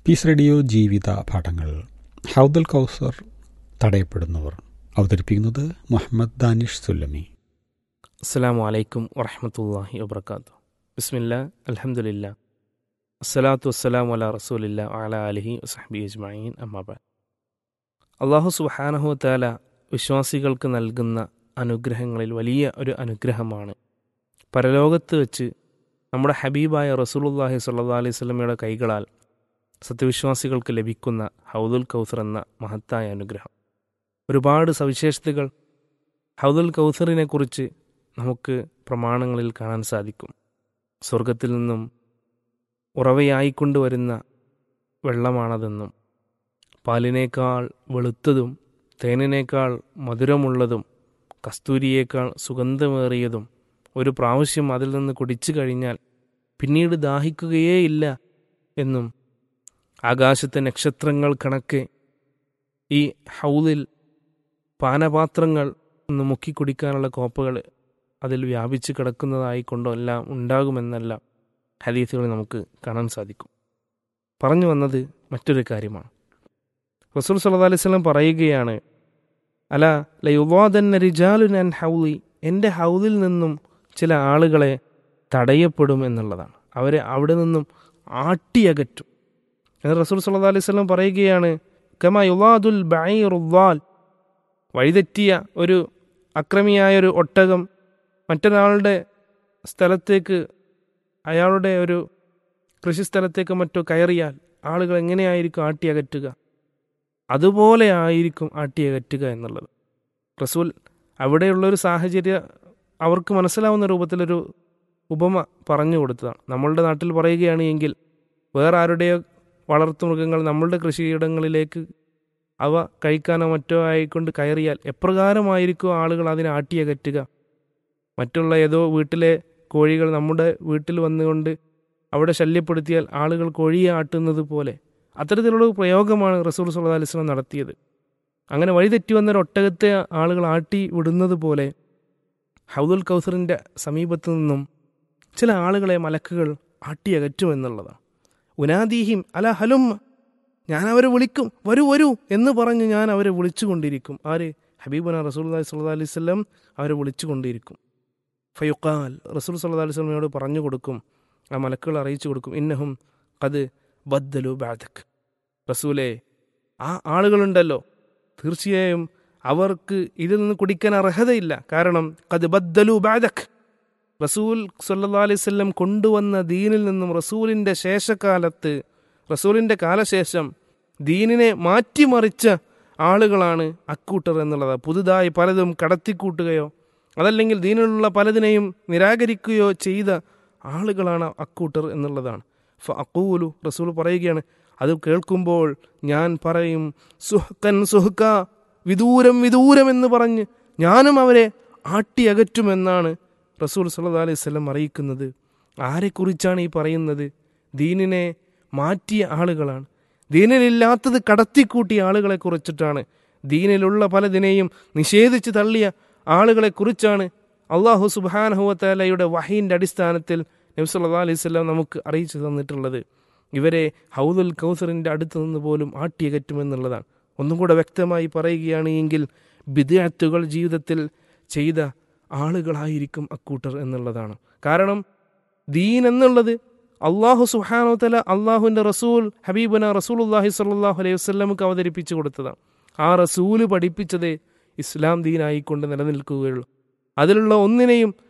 piece radio ജീവിത പാഠങ്ങൾ ഹൗദൽ കൗസർ തടയപ്പെടുന്നവർ അവതരിപ്പിക്കുന്നത് മുഹമ്മദ് ദാനിഷ് സുല്ലമി അസ്സാം വലൈക്കും വറഹമത്തല്ലാഹി വബർക്കാത്തു ബിസ്മില്ല അലഹമുല്ല അസ്സലാത്തു വസ്സലാം അല റസൂലില്ല അല അലഹി വസഹബി അജ്മീൻ അമ്മാബാദ് അള്ളാഹു സുഹാനഹു താല വിശ്വാസികൾക്ക് നൽകുന്ന അനുഗ്രഹങ്ങളിൽ വലിയ ഒരു അനുഗ്രഹമാണ് പരലോകത്ത് വെച്ച് നമ്മുടെ ഹബീബായ റസൂലുല്ലാഹി സല്ലാ അലൈഹി സ്വലമയുടെ കൈകളാൽ സത്യവിശ്വാസികൾക്ക് ലഭിക്കുന്ന ഹൗദുൽ കൗസർ എന്ന മഹത്തായ അനുഗ്രഹം ഒരുപാട് സവിശേഷതകൾ ഹൗദുൽ കൗസറിനെ കുറിച്ച് നമുക്ക് പ്രമാണങ്ങളിൽ കാണാൻ സാധിക്കും സ്വർഗത്തിൽ നിന്നും ഉറവയായിക്കൊണ്ടുവരുന്ന വെള്ളമാണതെന്നും പാലിനേക്കാൾ വെളുത്തതും തേനിനേക്കാൾ മധുരമുള്ളതും കസ്തൂരിയേക്കാൾ സുഗന്ധമേറിയതും ഒരു പ്രാവശ്യം അതിൽ നിന്ന് കുടിച്ചു കഴിഞ്ഞാൽ പിന്നീട് ദാഹിക്കുകയേയില്ല എന്നും ആകാശത്തെ നക്ഷത്രങ്ങൾ കണക്കെ ഈ ഹൗദിൽ പാനപാത്രങ്ങൾ ഒന്ന് മുക്കി കുടിക്കാനുള്ള കോപ്പകൾ അതിൽ വ്യാപിച്ച് കിടക്കുന്നതായി കൊണ്ടോ എല്ലാം ഉണ്ടാകുമെന്നെല്ലാം ഹദീസുകൾ നമുക്ക് കാണാൻ സാധിക്കും പറഞ്ഞു വന്നത് മറ്റൊരു കാര്യമാണ് റസൂൽ സല്ലാ അലൈഹി സ്വലം പറയുകയാണ് അല ലയുവാദന്ന റിജാലുൻ അൻ ഹൗലി എൻ്റെ ഹൗദിൽ നിന്നും ചില ആളുകളെ തടയപ്പെടും എന്നുള്ളതാണ് അവരെ അവിടെ നിന്നും ആട്ടിയകറ്റും എന്ന് റസൂൽ സല്ലാ അലൈഹി സ്വലം പറയുകയാണ് കമ യുവാദുൽ ബൈറുവാൽ വഴിതെറ്റിയ ഒരു അക്രമിയായ ഒരു ഒട്ടകം മറ്റൊരാളുടെ സ്ഥലത്തേക്ക് അയാളുടെ ഒരു കൃഷിസ്ഥലത്തേക്ക് മറ്റോ കയറിയാൽ ആളുകൾ എങ്ങനെയായിരിക്കും ആട്ടിയകറ്റുക അതുപോലെ ആയിരിക്കും ആട്ടിയകറ്റുക എന്നുള്ളത് റസൂൽ അവിടെയുള്ളൊരു സാഹചര്യം അവർക്ക് മനസ്സിലാവുന്ന രൂപത്തിലൊരു ഉപമ പറഞ്ഞു കൊടുത്തതാണ് നമ്മളുടെ നാട്ടിൽ പറയുകയാണ് എങ്കിൽ വേറെ ആരുടെയോ വളർത്തുമൃഗങ്ങൾ നമ്മളുടെ കൃഷിയിടങ്ങളിലേക്ക് അവ കഴിക്കാനോ മറ്റോ ആയിക്കൊണ്ട് കയറിയാൽ എപ്രകാരമായിരിക്കും ആളുകൾ അതിനെ ആട്ടിയകറ്റുക മറ്റുള്ള ഏതോ വീട്ടിലെ കോഴികൾ നമ്മുടെ വീട്ടിൽ വന്നുകൊണ്ട് അവിടെ ശല്യപ്പെടുത്തിയാൽ ആളുകൾ കോഴിയെ ആട്ടുന്നത് പോലെ അത്തരത്തിലുള്ള പ്രയോഗമാണ് റസൂൽ സല്ലാ അലിസ്ലാം നടത്തിയത് അങ്ങനെ വഴിതെറ്റി വന്നൊരു ഒട്ടകത്തെ ആളുകൾ ആട്ടി വിടുന്നത് പോലെ ഹൗദുൽ കൗസറിൻ്റെ സമീപത്തു നിന്നും ചില ആളുകളെ മലക്കുകൾ ആട്ടിയകറ്റുമെന്നുള്ളതാണ് ഉനാദീഹിം അല ഹലും ഞാൻ അവരെ വിളിക്കും വരൂ വരൂ എന്ന് പറഞ്ഞ് ഞാൻ അവരെ വിളിച്ചുകൊണ്ടിരിക്കും ആര് ഹബീബുന റസൂൽ സല്ലാ അലൈഹി സ്വലം അവരെ വിളിച്ചുകൊണ്ടിരിക്കും ഫയുക്കാൽ റസൂൽ സല്ലാ അലൈഹി സ്വലമയോട് പറഞ്ഞു കൊടുക്കും ആ മലക്കുകൾ അറിയിച്ചു കൊടുക്കും ഇന്നഹും അത് ബദ്ദലു ബാദക് റസൂലെ ആ ആളുകളുണ്ടല്ലോ തീർച്ചയായും അവർക്ക് ഇതിൽ നിന്ന് കുടിക്കാൻ അർഹതയില്ല കാരണം കത് ബദ്ദലു ബാദക് റസൂൽ സല്ലാ അലൈഹി സ്വല്ലം കൊണ്ടുവന്ന ദീനിൽ നിന്നും റസൂലിൻ്റെ ശേഷകാലത്ത് റസൂലിൻ്റെ കാലശേഷം ദീനിനെ മാറ്റിമറിച്ച ആളുകളാണ് അക്കൂട്ടർ എന്നുള്ളത് പുതുതായി പലതും കടത്തിക്കൂട്ടുകയോ അതല്ലെങ്കിൽ ദീനിലുള്ള പലതിനെയും നിരാകരിക്കുകയോ ചെയ്ത ആളുകളാണ് അക്കൂട്ടർ എന്നുള്ളതാണ് ഫ അക്കൂലു റസൂൽ പറയുകയാണ് അത് കേൾക്കുമ്പോൾ ഞാൻ പറയും സുഹക്കൻ സുഹക്ക വിദൂരം വിദൂരം എന്ന് പറഞ്ഞ് ഞാനും അവരെ ആട്ടിയകറ്റുമെന്നാണ് റസൂൽ സല്ലാ അലൈഹി സ്വലം അറിയിക്കുന്നത് ആരെക്കുറിച്ചാണ് ഈ പറയുന്നത് ദീനിനെ മാറ്റിയ ആളുകളാണ് ദീനിലില്ലാത്തത് കടത്തിക്കൂട്ടിയ ആളുകളെ കുറിച്ചിട്ടാണ് ദീനിലുള്ള പലതിനെയും നിഷേധിച്ച് തള്ളിയ ആളുകളെ കുറിച്ചാണ് അള്ളാഹു സുബാനഹുവത്തലയുടെ വഹീൻ്റെ അടിസ്ഥാനത്തിൽ നബ്സല്ലാ അലൈഹി സ്വല്ലാം നമുക്ക് അറിയിച്ചു തന്നിട്ടുള്ളത് ഇവരെ ഹൗദുൽ കൗസറിൻ്റെ അടുത്ത് നിന്ന് പോലും ആട്ടിയകറ്റുമെന്നുള്ളതാണ് ഒന്നും കൂടെ വ്യക്തമായി പറയുകയാണ് എങ്കിൽ ബിദ്യാത്തുകൾ ജീവിതത്തിൽ ചെയ്ത ആളുകളായിരിക്കും അക്കൂട്ടർ എന്നുള്ളതാണ് കാരണം ദീൻ എന്നുള്ളത് അള്ളാഹു സുഹാനോ തല അള്ളാഹുവിൻ്റെ റസൂൽ ഹബീബന റസൂൽ അള്ളാഹി സല്ലാഹു അലൈഹി വസ്ലമുക്ക് അവതരിപ്പിച്ചു കൊടുത്തതാണ് ആ റസൂല് പഠിപ്പിച്ചതേ ഇസ്ലാം ദീനായിക്കൊണ്ട് നിലനിൽക്കുകയുള്ളൂ അതിലുള്ള ഒന്നിനെയും